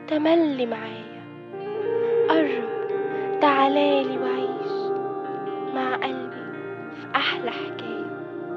تملي معايا قرب تعالالي وعيش مع قلبي في أحلى حكاية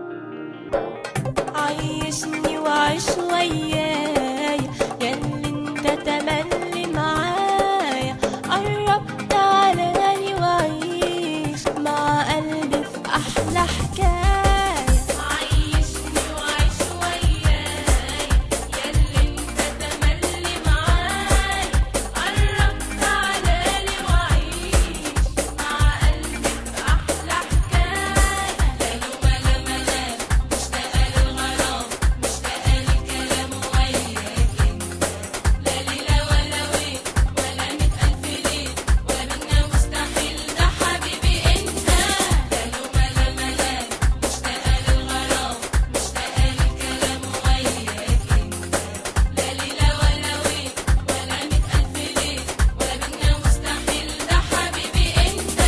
عيشني وعيش وياي ياللي انت تملي معايا قرب تعالالي وعيش مع قلبي في احلى حكايه عيشني وعيش وياي ياللي انت تملي معايا قرب تعالالي وعيش مع قلبي في احلى حكايه ليلو ملا ملا مشتاقه للغرام مشتاقه للكلام وياك انت لا ليله ولا وين ولا مئة الف ليل ولا منا مستحيل ده حبيبي انت ليلو ملا ملا مشتاقه للغرام مشتاقه للكلام وياك انت لا ليله ولا وين ولا مئة الف ليل ولا منا مستحيل ده حبيبي انت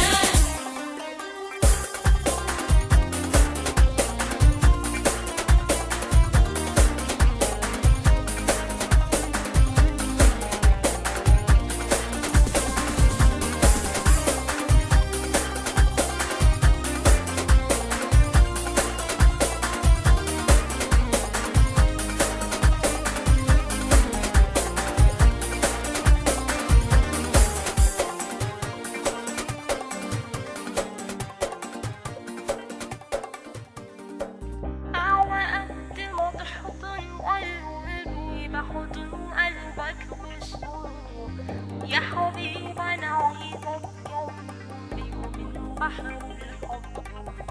على قد ما تحضن قلبي بحضن قلبك بشوق يا حبيب انا عايزك جنبي ومن بحر الحب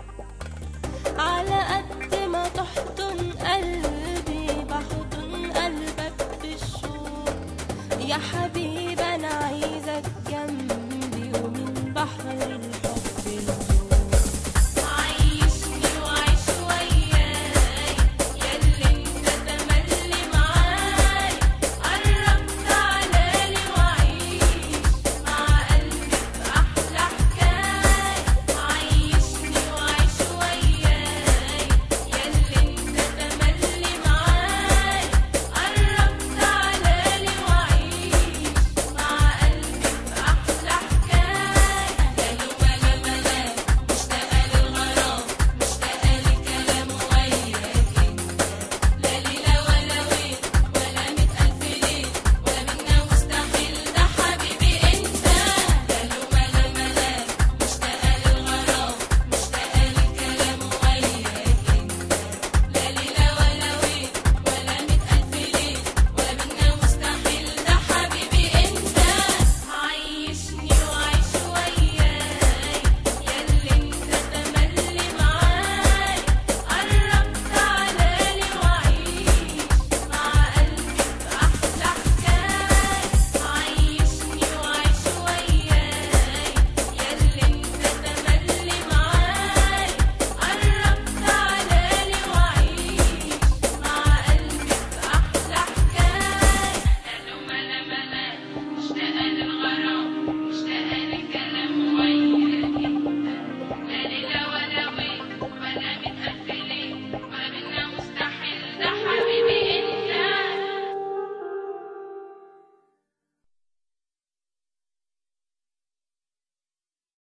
على قد ما تحضن قلبي بحضن قلبك بالشوق يا حبيب